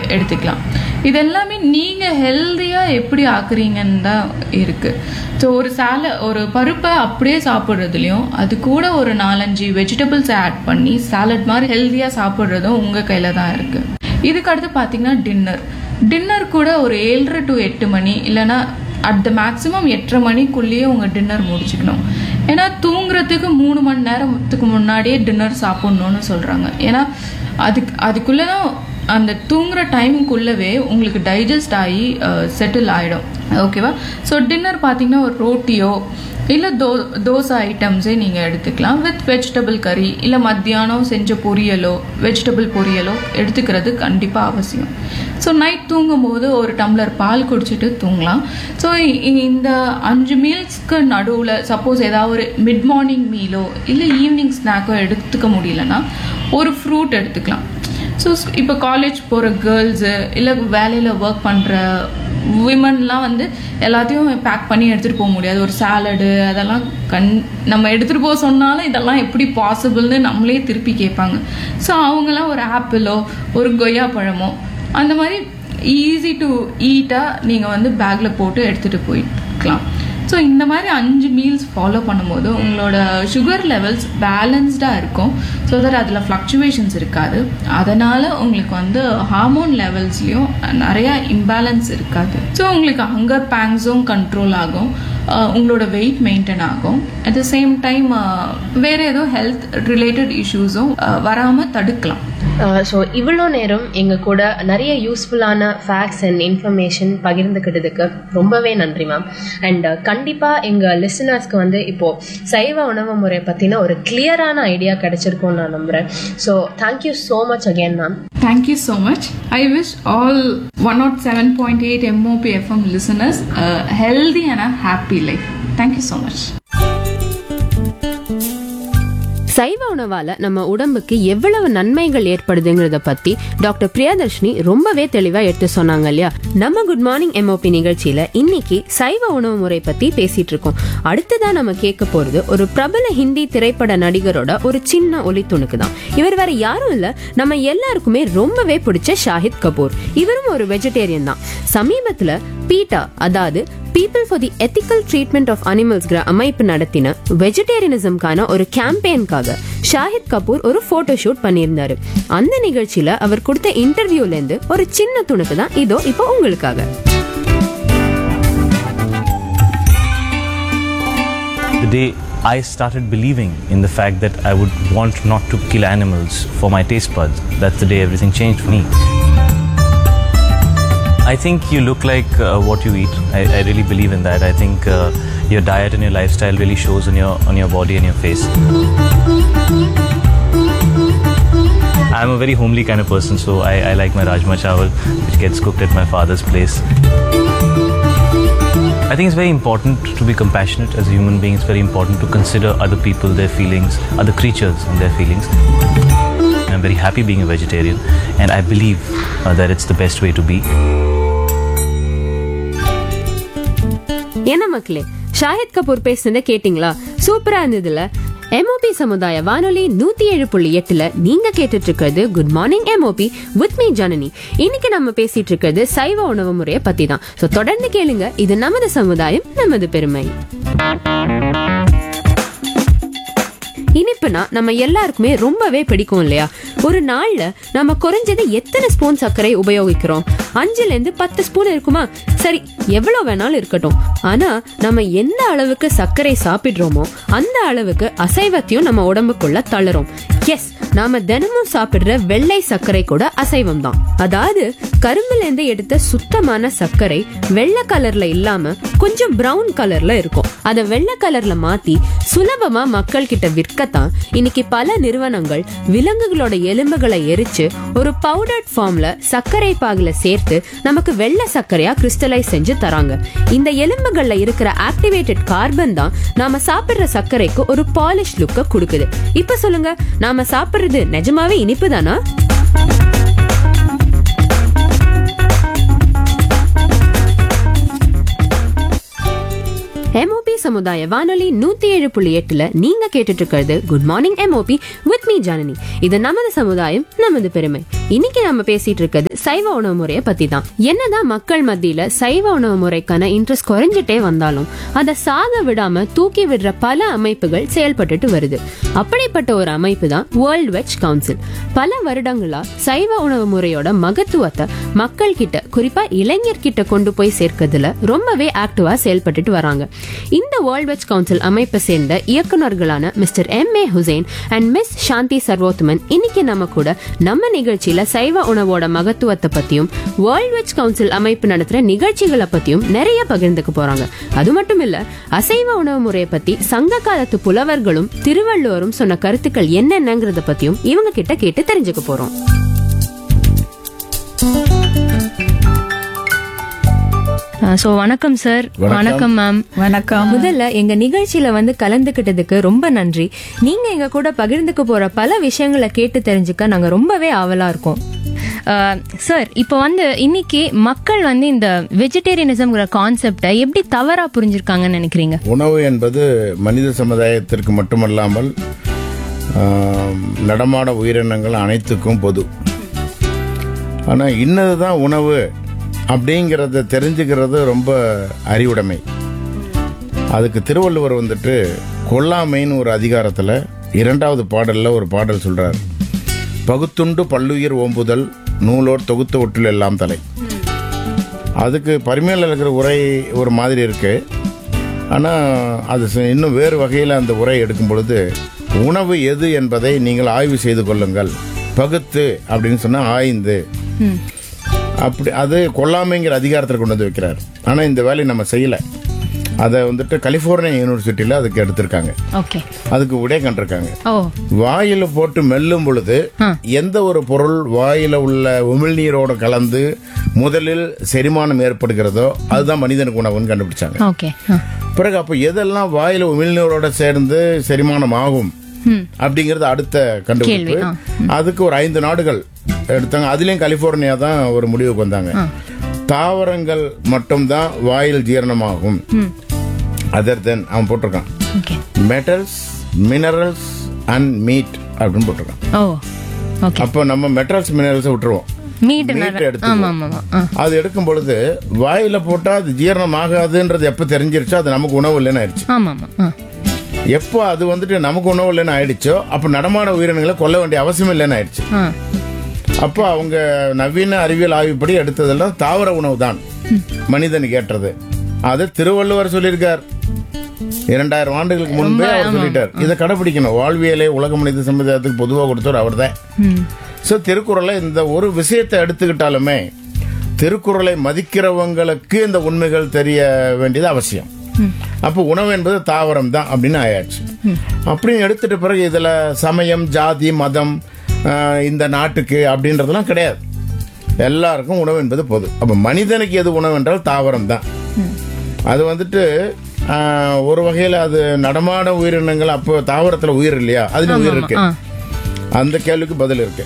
எடுத்துக்கலாம் இது எல்லாமே நீங்கள் ஹெல்த்தியாக எப்படி ஆக்குறீங்கன்னு தான் இருக்குது ஸோ ஒரு சால ஒரு பருப்பை அப்படியே சாப்பிட்றதுலையும் அது கூட ஒரு நாலஞ்சு வெஜிடபிள்ஸ் ஆட் பண்ணி சாலட் மாதிரி ஹெல்த்தியாக சாப்பிட்றதும் உங்கள் கையில் தான் இருக்குது இதுக்கு அடுத்து பார்த்தீங்கன்னா டின்னர் டின்னர் கூட ஒரு ஏழரை டு எட்டு மணி இல்லைன்னா அட் த மேக்ஸிமம் எட்டரை மணிக்குள்ளேயே உங்கள் டின்னர் முடிச்சுக்கணும் ஏன்னா தூங்குறதுக்கு மூணு மணி நேரத்துக்கு முன்னாடியே டின்னர் சாப்பிட்ணுன்னு சொல்கிறாங்க ஏன்னா அதுக்கு அதுக்குள்ளே தான் அந்த தூங்குற டைமுக்குள்ளவே உங்களுக்கு டைஜஸ்ட் ஆகி செட்டில் ஆகிடும் ஓகேவா ஸோ டின்னர் பார்த்தீங்கன்னா ஒரு ரோட்டியோ இல்லை தோ தோசை ஐட்டம்ஸே நீங்கள் எடுத்துக்கலாம் வித் வெஜிடபிள் கறி இல்லை மத்தியானம் செஞ்ச பொரியலோ வெஜிடபிள் பொரியலோ எடுத்துக்கிறது கண்டிப்பாக அவசியம் ஸோ நைட் தூங்கும்போது ஒரு டம்ளர் பால் குடிச்சிட்டு தூங்கலாம் ஸோ இந்த அஞ்சு மீல்ஸ்க்கு நடுவில் சப்போஸ் ஏதாவது ஒரு மிட் மார்னிங் மீலோ இல்லை ஈவினிங் ஸ்நாக்கோ எடுத்துக்க முடியலன்னா ஒரு ஃப்ரூட் எடுத்துக்கலாம் ஸோ இப்போ காலேஜ் போகிற கேர்ள்ஸு இல்லை வேலையில் ஒர்க் பண்ணுற விமன்லாம் வந்து எல்லாத்தையும் பேக் பண்ணி எடுத்துகிட்டு போக முடியாது ஒரு சாலடு அதெல்லாம் கண் நம்ம எடுத்துகிட்டு போக சொன்னாலும் இதெல்லாம் எப்படி பாசிபிள்னு நம்மளே திருப்பி கேட்பாங்க ஸோ அவங்களாம் ஒரு ஆப்பிளோ ஒரு கொய்யா பழமோ அந்த மாதிரி ஈஸி டு ஈட்டாக நீங்கள் வந்து பேக்கில் போட்டு எடுத்துகிட்டு போய்க்கலாம் ஸோ இந்த மாதிரி அஞ்சு மீல்ஸ் ஃபாலோ பண்ணும்போது உங்களோட சுகர் லெவல்ஸ் பேலன்ஸ்டாக இருக்கும் ஸோ தட் அதில் ஃப்ளக்சுவேஷன்ஸ் இருக்காது அதனால் உங்களுக்கு வந்து ஹார்மோன் லெவல்ஸ்லேயும் நிறையா இம்பேலன்ஸ் இருக்காது ஸோ உங்களுக்கு ஹங்கர் பேங்ஸும் கண்ட்ரோல் ஆகும் அஹ் உங்களோட வெயிட் மெயின்டைன் ஆகும் அட் த சேம் டைம் வேறு ஏதோ ஹெல்த் ரிலேட்டட் இஷ்யூஸும் வராமல் தடுக்கலாம் ஸோ இவ்வளோ நேரம் எங்கள் கூட நிறைய யூஸ்ஃபுல்லான ஃபேக்ட்ஸ் அண்ட் இன்ஃபர்மேஷன் பகிர்ந்துக்கிட்டதுக்கு ரொம்பவே நன்றி மேம் அண்ட் கண்டிப்பாக எங்கள் லிசனர்ஸ்க்கு வந்து இப்போது சைவ உணவு முறை பற்றின ஒரு கிளியரான ஐடியா கிடைச்சிருக்கும்னு நான் நம்புகிறேன் so thank you so much again ma'am Thank you so much. I wish all 107.8 MOP FM listeners a healthy and a happy life. Thank you so much. சைவ உணவால நம்ம உடம்புக்கு எவ்வளவு நன்மைகள் ஏற்படுதுங்கிறத பத்தி டாக்டர் பிரியதர்ஷினி ரொம்பவே தெளிவா எடுத்து சொன்னாங்க இல்லையா நம்ம குட் மார்னிங் எம்ஓபி நிகழ்ச்சியில இன்னைக்கு சைவ உணவு முறை பத்தி பேசிட்டு இருக்கோம் அடுத்ததா நம்ம கேட்க போறது ஒரு பிரபல ஹிந்தி திரைப்பட நடிகரோட ஒரு சின்ன ஒலி துணுக்கு தான் இவர் வேற யாரும் இல்ல நம்ம எல்லாருக்குமே ரொம்பவே பிடிச்ச ஷாஹித் கபூர் இவரும் ஒரு வெஜிடேரியன் தான் சமீபத்துல பீட்டா அதாவது people for the ethical treatment of அனிமல்ஸ்ங்கிற அமைப்பு நடத்தின வெஜிடேரியனிசம்கான ஒரு கேம்பெயின்காக ஷாஹித் கபூர் ஒரு போட்டோ ஷூட் பண்ணியிருந்தாரு அந்த நிகழ்ச்சியில அவர் கொடுத்த இன்டர்வியூல இருந்து ஒரு சின்ன துணுக்கு தான் இதோ இப்போ உங்களுக்காக The day I started believing in the fact that I would want not to kill animals for my taste buds, that's the day everything changed for me. I think you look like uh, what you eat. I, I really believe in that. I think uh, your diet and your lifestyle really shows on your on your body and your face. I'm a very homely kind of person, so I, I like my rajma chawal, which gets cooked at my father's place. I think it's very important to be compassionate as a human being. It's very important to consider other people, their feelings, other creatures and their feelings. I'm very happy being a vegetarian, and I believe uh, that it's the best way to be. என்ன மக்களே ஷாஹித் கபூர் பேசுனதை கேட்டிங்களா சூப்பரா இருந்ததுல MOP சமுதாய வானொலி நூத்தி ஏழு புள்ளி எட்டுல நீங்க கேட்டுட்டு இருக்கிறது good morning MOP with me Janani இன்னைக்கு நம்ம பேசிட்டு இருக்கிறது சைவ உணவு முறையை பத்தி தான் சோ தொடர்ந்து கேளுங்க இது நமது சமுதாயம் நமது பெருமை இனிப்புனா நம்ம எல்லாருக்குமே ரொம்பவே பிடிக்கும் இல்லையா ஒரு நாள்ல நம்ம குறைஞ்சது எத்தனை ஸ்பூன் சர்க்கரை உபயோகிக்கிறோம் அஞ்சுல இருந்து பத்து ஸ்பூன் இருக்குமா சரி எவ்வளவு வேணாலும் இருக்கட்டும் ஆனா நம்ம எந்த அளவுக்கு சர்க்கரை சாப்பிடுறோமோ அந்த அளவுக்கு அசைவத்தையும் நம்ம உடம்புக்குள்ள தளரும் எஸ் நாம தினமும் சாப்பிடுற வெள்ளை சர்க்கரை கூட அசைவம் தான் அதாவது கரும்புல இருந்து எடுத்த சுத்தமான சர்க்கரை வெள்ளை கலர்ல இல்லாம கொஞ்சம் பிரவுன் கலர்ல இருக்கும் அத வெள்ளை கலர்ல மாத்தி சுலபமா மக்கள் கிட்ட விற்கத்தான் இன்னைக்கு பல நிறுவனங்கள் விலங்குகளோட எலும்புகளை எரிச்சு ஒரு பவுடர்ட் ஃபார்ம்ல சர்க்கரை பாகுல சேர்த்து நமக்கு வெள்ளை சர்க்கரையா கிறிஸ்டலைஸ் செஞ்சு தராங்க இந்த எலும்புகள்ல இருக்கிற ஆக்டிவேட்டட் கார்பன் தான் நாம சாப்பிடுற சர்க்கரைக்கு ஒரு பாலிஷ் லுக்க கொடுக்குது இப்ப சொல்லுங்க நாம சாப்பிடுறது நிஜமாவே இனிப்பு தானா எம்ஓபி சமுதாய வானொலி நூத்தி ஏழு புள்ளி எட்டுல நீங்க கேட்டுட்டு இருக்கிறது good morning MOP with me Janani இது நமது சமுதாயம் நமது பெருமை இன்னைக்கு நம்ம பேசிட்டு இருக்கிறது சைவ உணவு முறையை பத்தி தான் என்னதான் மக்கள் மத்தியில சைவ உணவு முறைக்கான இன்ட்ரெஸ்ட் குறைஞ்சிட்டே வந்தாலும் அதை சாக விடாம தூக்கி விடுற பல அமைப்புகள் செயல்பட்டுட்டு வருது அப்படிப்பட்ட ஒரு அமைப்பு தான் வேர்ல்ட் வெஜ் கவுன்சில் பல வருடங்களா சைவ உணவு முறையோட மகத்துவத்தை மக்கள் கிட்ட குறிப்பா இளைஞர் கிட்ட கொண்டு போய் சேர்க்கறதுல ரொம்பவே ஆக்டிவா செயல்பட்டுட்டு வராங்க இந்த வேர்ல்ட் வெஜ் கவுன்சில் அமைப்பை சேர்ந்த இயக்குனர்களான mister M A Hussain and miss Shanthi Sarvothaman இன்னைக்கு நம்ம கூட நம்ம நிகழ்ச்சியில சைவ உணவோட மகத்துவத்தை பத்தியும் வேர்ல்ட் வெஜ் கவுன்சில் அமைப்பு நடத்துற நிகழ்ச்சிகளை பத்தியும் நிறைய பகிர்ந்துக்க போறாங்க அது மட்டும் இல்ல அசைவ உணவு முறையை பத்தி சங்க காலத்து புலவர்களும் திருவள்ளுவரும் சொன்ன கருத்துக்கள் என்னென்னங்கறத பத்தியும் இவங்க கிட்ட கேட்டு தெரிஞ்சுக்க போறோம் ஸோ வணக்கம் சார் வணக்கம் மேம் வணக்கம் முதல்ல எங்க நிகழ்ச்சியில வந்து கலந்துக்கிட்டதுக்கு ரொம்ப நன்றி நீங்க எங்க கூட பகிர்ந்துக்க போற பல விஷயங்களை கேட்டு தெரிஞ்சுக்க நாங்க ரொம்பவே ஆவலா இருக்கோம் சார் இப்போ வந்து இன்னைக்கு மக்கள் வந்து இந்த வெஜிடேரியனிசம்ங்கிற கான்செப்டை எப்படி தவறா புரிஞ்சிருக்காங்கன்னு நினைக்கிறீங்க உணவு என்பது மனித சமுதாயத்திற்கு மட்டுமல்லாமல் ஆம், நடமாட உயிரினங்கள் அனைத்துக்கும் பொது ஆனால் இன்னதுதான் உணவு அப்படிங்கிறத தெரிஞ்சுக்கிறது ரொம்ப அறிவுடைமை அதுக்கு திருவள்ளுவர் வந்துட்டு கொல்லாமைன்னு ஒரு அதிகாரத்தில் இரண்டாவது பாடலில் ஒரு பாடல் சொல்றார் பகுத்துண்டு பல்லுயிர் ஓம்புதல் நூலோர் தொகுத்த ஒற்றில் எல்லாம் தலை அதுக்கு பரிமையில் இருக்கிற உரை ஒரு மாதிரி இருக்கு ஆனால் அது ச- இன்னும் வேறு வகையில் அந்த உரை எடுக்கும் பொழுது உணவு எது என்பதை நீங்கள் ஆய்வு செய்து கொள்ளுங்கள் பகுத்து அப்படின்னு சொன்னா ஆய்ந்து அப்படி அது கொல்லாமைங்கிற அதிகாரத்தில் கொண்டு வந்து வைக்கிறார் ஆனால் இந்த வேலையை நம்ம செய்யலை அதை வந்துட்டு கலிஃபோர்னியா யூனிவர்சிட்டியில் அதுக்கு எடுத்திருக்காங்க ஓகே அதுக்கு விடை கண்டிருக்காங்க ஓ வாயில போட்டு மெல்லும் பொழுது எந்த ஒரு பொருள் வாயில உள்ள உமிழ்நீரோட கலந்து முதலில் செரிமானம் ஏற்படுகிறதோ அதுதான் மனிதனுக்கு உணவுன்னு கண்டுபிடிச்சாங்க ஓகே பிறகு அப்ப எதெல்லாம் வாயில உமிழ்நீரோட சேர்ந்து செரிமானம் ஆகும் அப்படிங்கறது அடுத்த கண்டுபிடிப்பு அதுக்கு ஒரு ஐந்து நாடுகள் எடுத்தாங்க அதுலயும் கலிபோர்னியா தான் ஒரு முடிவுக்கு வந்தாங்க தாவரங்கள் மட்டும்தான் வாயில் ஜீரணமாகும் அதர் தென் அவன் போட்டிருக்கான் okay metals minerals and meat அப்படின்னு போட்டிருக்கான் ஓ ஓகே அப்போ நம்ம மெட்டல்ஸ் மினரல்ஸ் விட்டுருவோம் மீட் மீட் ஆமா எடுத்துக்குவோம் ஆமா ஆமா ஆ. அது எடுக்கும் பொழுது வாயில போட்டா அது ஜீரணம் ஆகாதுன்றது எப்ப தெரிஞ்சிருச்சோ அது நமக்கு உணவு இல்லைன்னு ஆயிடுச்சு ஆமா ஆமா ஆ. எப்போ அது வந்துட்டு நமக்கு உணவு இல்லைன்னு ஆயிடுச்சோ அப்ப நடமாட உயிரினங்களை கொல்ல வேண்டிய அவசியம் இல்லைன்னு ஆயிடுச்சு ஆ அப்போ அவங்க நவீன அறிவியல் ஆய்வுப்படி எடுத்ததெல்லாம் தாவர உணவு தான் மனிதனுக்கு ஏற்றது அது திருவள்ளுவர் சொல்லியிருக்கார் இரண்டாயிரம் ஆண்டுகளுக்கு முன்பே அவர் சொல்லிட்டார் இதை கடைபிடிக்கணும் வாழ்வியலே உலக மனித சமுதாயத்துக்கு பொதுவாக கொடுத்தவர் அவர்தான் சோ திருக்குறளை இந்த ஒரு விஷயத்தை எடுத்துக்கிட்டாலுமே திருக்குறளை மதிக்கிறவங்களுக்கு இந்த உண்மைகள் தெரிய வேண்டியது அவசியம் அப்போ உணவு என்பது தாவரம் தான் அப்படின்னு ஆயாச்சு அப்படின்னு எடுத்துட்ட பிறகு இதுல சமயம் ஜாதி மதம் ஆஹ், இந்த நாட்டுக்கு அப்படின்றதெல்லாம் கிடையாது எல்லாருக்கும் உணவு என்பது பொது அப்ப மனிதனுக்கு எது உணவு என்றால் தாவரம் தான் அது வந்துட்டு ஆஹ், ஒரு வகையில அது நடமாட உயிரினங்கள் அப்போ தாவரத்துல உயிர் இல்லையா அதுல உயிர் இருக்கு அந்த கேள்விக்கு பதில் இருக்கு